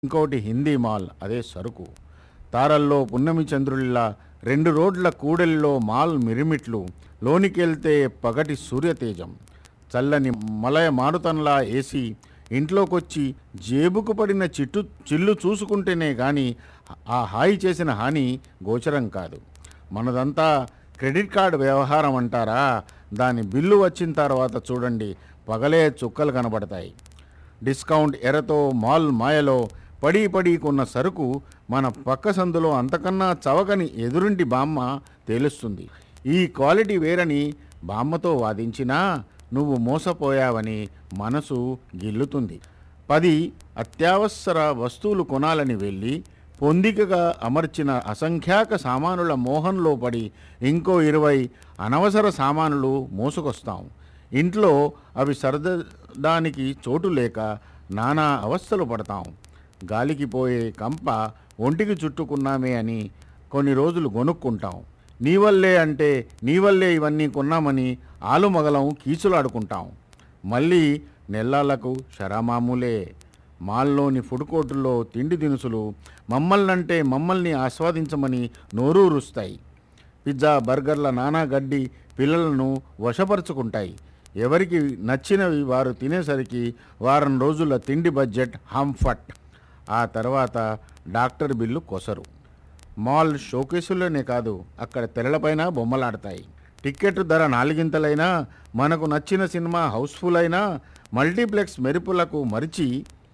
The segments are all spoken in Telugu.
ఇంకోటి హిందీ మాల్ అదే సరుకు తారల్లో పున్నమి చంద్రుల్లా రెండు రోడ్ల కూడలిలో మాల్ మిరిమిట్లు లోనికెళ్తే పగటి సూర్యతేజం చల్లని మలయ మారుతంలా ఏసి ఇంట్లోకొచ్చి జేబుకు పడిన చిట్టు చిల్లు చూసుకుంటేనే గాని ఆ హాయి చేసిన హాని గోచరం కాదు మనదంతా క్రెడిట్ కార్డు వ్యవహారం అంటారా దాని బిల్లు వచ్చిన తర్వాత చూడండి పగలే చుక్కలు కనబడతాయి డిస్కౌంట్ ఎరతో మాల్ మాయలో పడి పడి కొన్న సరుకు మన పక్క సందులో అంతకన్నా చవకని ఎదురింటి బామ్మ తేలుస్తుంది ఈ క్వాలిటీ వేరని బామ్మతో వాదించినా నువ్వు మోసపోయావని మనసు గిల్లుతుంది పది అత్యవసర వస్తువులు కొనాలని వెళ్ళి పొందికగా అమర్చిన అసంఖ్యాక సామానుల మోహంలో పడి ఇంకో ఇరవై అనవసర సామానులు మోసుకొస్తాం ఇంట్లో అవి సర్దడానికి చోటు లేక నానా అవస్థలు పడతాం గాలికి పోయే కంప ఒంటికి చుట్టుకున్నామే అని కొన్ని రోజులు గొనుక్కుంటాం నీ వల్లే అంటే నీ వల్లే ఇవన్నీ కొన్నామని ఆలుమగలం కీచులాడుకుంటాం మళ్ళీ నెల్లాలకు శరామామూలే మాల్లోని ఫుడ్ కోర్టుల్లో తిండి దినుసులు మమ్మల్నంటే మమ్మల్ని ఆస్వాదించమని నోరూరుస్తాయి పిజ్జా బర్గర్ల నానా గడ్డి పిల్లలను వశపరుచుకుంటాయి ఎవరికి నచ్చినవి వారు తినేసరికి వారం రోజుల తిండి బడ్జెట్ హంఫట్ ఆ తర్వాత డాక్టర్ బిల్లు కొసరు మాల్ షోకేసులోనే కాదు అక్కడ తెరలపైన బొమ్మలాడతాయి టికెట్ ధర నాలుగింతలైనా మనకు నచ్చిన సినిమా హౌస్ఫుల్ అయినా మల్టీప్లెక్స్ మెరుపులకు మరిచి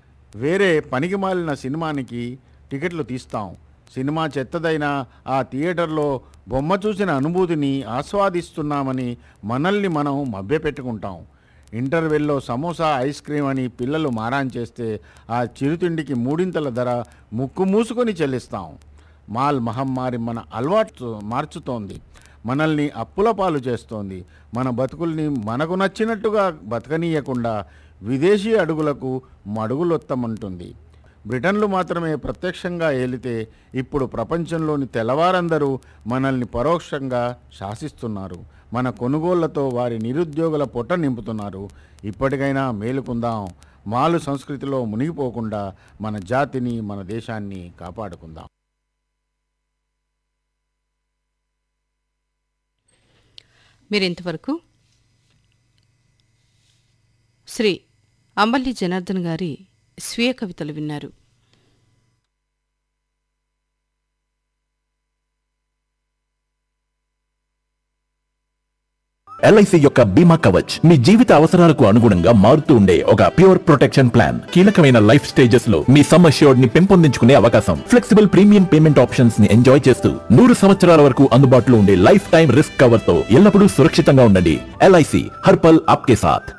వేరే పనికి మాలిన సినిమానికి టికెట్లు తీస్తాం సినిమా చెత్తదైనా ఆ థియేటర్లో బొమ్మ చూసిన అనుభూతిని ఆస్వాదిస్తున్నామని మనల్ని మనం మభ్యపెట్టుకుంటాం ఇంటర్వెల్లో సమోసా ఐస్ క్రీమ్ అని పిల్లలు మారాన్ చేస్తే ఆ చిరుతిండికి మూడింతల ధర ముక్కు మూసుకొని చెల్లిస్తాం మాల్ మహమ్మారి మన అలవాటు మార్చుతోంది మనల్ని అప్పుల పాలు చేస్తోంది మన బతుకుల్ని మనకు నచ్చినట్టుగా బతకనీయకుండా విదేశీ అడుగులకు మడుగులొత్తమంటుంది బ్రిటన్లు మాత్రమే ప్రత్యక్షంగా ఏలితే ఇప్పుడు ప్రపంచంలోని తెల్లవారందరూ మనల్ని పరోక్షంగా శాసిస్తున్నారు మన కొనుగోళ్లతో వారి నిరుద్యోగుల పొట్ట నింపుతున్నారు ఇప్పటికైనా మేలుకుందాం మాలు సంస్కృతిలో మునిగిపోకుండా మన జాతిని మన దేశాన్ని కాపాడుకుందాం మీరు ఇంతవరకు శ్రీ అంబల్లి జనార్దన్ గారి స్వీయ కవితలు విన్నారు ఎల్ఐసి యొక్క బీమా కవచ్ మీ జీవిత అవసరాలకు అనుగుణంగా మారుతూ ఉండే ఒక ప్యూర్ ప్రొటెక్షన్ ప్లాన్ కీలకమైన లైఫ్ స్టేజెస్ లో మీ సమ్ అష్యూర్డ్ ని పెంపొందించుకునే అవకాశం ఫ్లెక్సిబుల్ ప్రీమియం పేమెంట్ ఆప్షన్స్ ని ఎంజాయ్ చేస్తూ నూరు సంవత్సరాల వరకు అందుబాటులో ఉండే లైఫ్ టైం రిస్క్ కవర్ తో ఎల్లప్పుడూ సురక్షితంగా ఉండండి ఎల్ఐసి హర్పల్ ఆప్కే సాథ్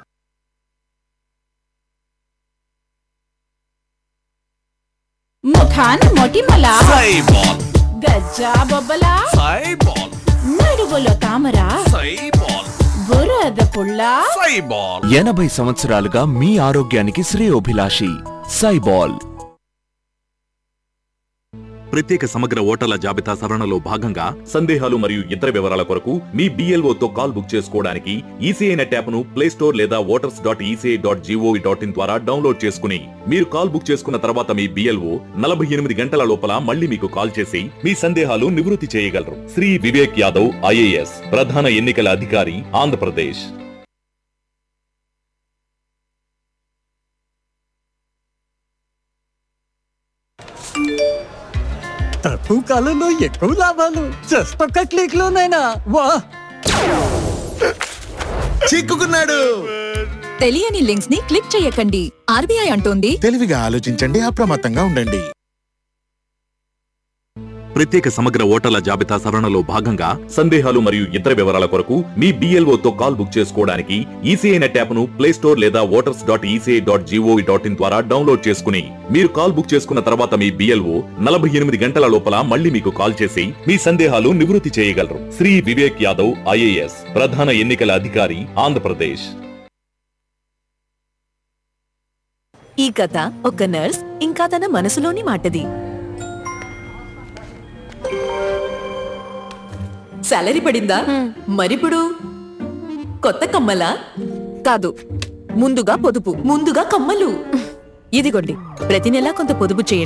ముఖాన్ మొటిమల సైబాల్ గజ్జా బొబ్బల సైబాల్ నడువులో తామర సైబాల్ బురద పుల్ల సైబాల్ ఎనభై సంవత్సరాలుగా మీ ఆరోగ్యానికి శ్రేయోభిలాషి సైబాల్ ప్రత్యేక సమగ్ర ఓటర్ల జాబితా సవరణలో భాగంగా సందేహాలు మరియు ఇతర వివరాల కొరకు మీ BLO తో కాల్ బుక్ చేసుకోవడానికి ఈసీఐ నెట్ యాప్ను ప్లే స్టోర్ లేదా voters dot ECI dot GOV dot in ద్వారా డౌన్లోడ్ చేసుకుని మీరు కాల్ బుక్ చేసుకున్న తర్వాత మీ బిఎల్ఓ నలభై ఎనిమిది గంటల లోపల మళ్ళీ మీకు కాల్ చేసి మీ సందేహాలు నివృత్తి చేయగలరు శ్రీ వివేక్ యాదవ్ ఐఏఎస్ ప్రధాన ఎన్నికల అధికారి ఆంధ్రప్రదేశ్ తక్కువ కాలంలో ఎక్కువ లాభాలు జస్ట్ ఒక్క క్లిక్ లోనైనా వా చిక్కుకున్నాడు తెలియని లింక్స్ ని క్లిక్ చేయకండి ఆర్బీఐ అంటోంది తెలివిగా ఆలోచించండి అప్రమత్తంగా ఉండండి ప్రత్యేక సమగ్ర ఓటర్ల జాబితా సవరణలో భాగంగా సందేహాలు మరియు ఇతర వివరాల కొరకు మీ BLO తో కాల్ బుక్ చేసుకోవడానికి ఈసీఐ నెట్ యాప్ను ప్లే స్టోర్ లేదా voters dot ECI dot GOV dot in ద్వారా డౌన్లోడ్ చేసుకుని మీరు కాల్ బుక్ చేసుకున్న తర్వాత మీ బిఎల్ఓ నలభై ఎనిమిది గంటల లోపల మళ్ళీ మీకు కాల్ చేసి మీ సందేహాలు నివృత్తి చేయగలరు శ్రీ వివేక్ యాదవ్ ఐఏఎస్ ప్రధాన ఎన్నికల అధికారి ఆంధ్రప్రదేశ్ ఈ కథ ఒక నర్స్ ఇంకా తన మనసులోని మాటది సాలరీ పడిందా మరిప్పుడు కొత్త కమ్మలా కాదు ముందుగా పొదుపు ముందుగా కమ్మలు ఇదిగోండి ప్రతి నెలా కొంత పొదుపు చేయండి